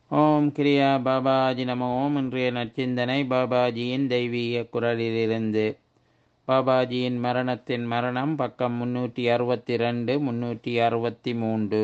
ஓம் கிரியா பாபாஜி நம ஓம் இன்றைய நற்சிந்தனை பாபாஜியின் தெய்வீக குரலிலிருந்து பாபாஜியின் மரணத்தின் மரணம் பக்கம் முன்னூற்றி அறுபத்தி ரெண்டு முன்னூற்றி அறுபத்தி மூன்று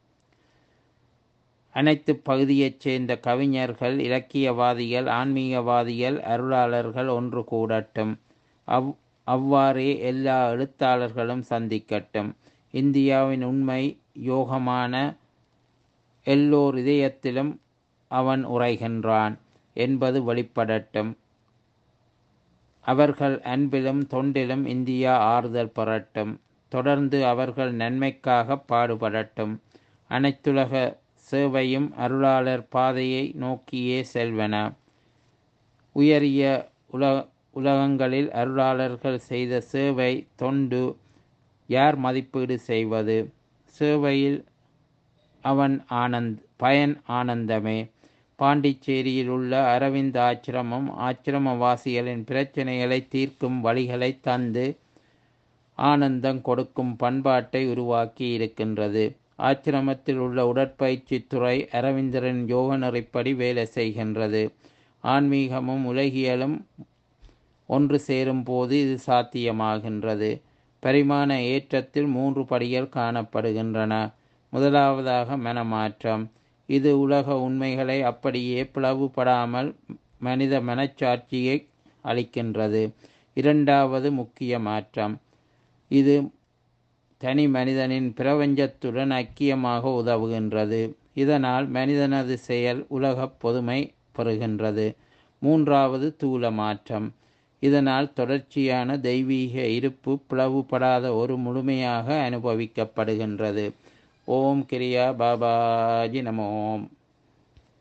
அனைத்து பகுதியைச் சேர்ந்த கவிஞர்கள் இலக்கியவாதிகள் ஆன்மீகவாதிகள் அருளாளர்கள் ஒன்று கூடட்டும் அவ் அவ்வாறே எல்லா எழுத்தாளர்களும் சந்திக்கட்டும் இந்தியாவின் உண்மை யோகமான எல்லோர் இதயத்திலும் அவன் உரைகின்றான் என்பது வெளிப்படட்டும் அவர்கள் அன்பிலும் தொண்டிலும் இந்தியா ஆறுதல் பெறட்டும் தொடர்ந்து அவர்கள் நன்மைக்காக பாடுபடட்டும் அனைத்துலக சேவையும் அருளாளர் பாதையை நோக்கியே செல்வன உயரிய உல உலகங்களில் அருளாளர்கள் செய்த சேவை தொண்டு யார் மதிப்பீடு செய்வது சேவையில் அவன் ஆனந்த் பயன் ஆனந்தமே பாண்டிச்சேரியில் உள்ள அரவிந்த் ஆச்சிரமம் ஆச்சிரமவாசிகளின் பிரச்சனைகளை தீர்க்கும் வழிகளை தந்து ஆனந்தம் கொடுக்கும் பண்பாட்டை உருவாக்கி இருக்கின்றது ஆச்சிரமத்தில் உள்ள உடற்பயிற்சி துறை அரவிந்தரின் யோக நெறிப்படி வேலை செய்கின்றது ஆன்மீகமும் உலகியலும் ஒன்று சேரும் போது இது சாத்தியமாகின்றது பரிமாண ஏற்றத்தில் மூன்று படிகள் காணப்படுகின்றன முதலாவதாக மனமாற்றம் இது உலக உண்மைகளை அப்படியே பிளவுபடாமல் மனித மனச்சாட்சியை அளிக்கின்றது இரண்டாவது முக்கிய மாற்றம் இது தனி மனிதனின் பிரபஞ்சத்துடன் ஐக்கியமாக உதவுகின்றது இதனால் மனிதனது செயல் உலக பொதுமை பெறுகின்றது மூன்றாவது தூல மாற்றம் இதனால் தொடர்ச்சியான தெய்வீக இருப்பு பிளவுபடாத ஒரு முழுமையாக அனுபவிக்கப்படுகின்றது ஓம் கிரியா பாபாஜி நமோம்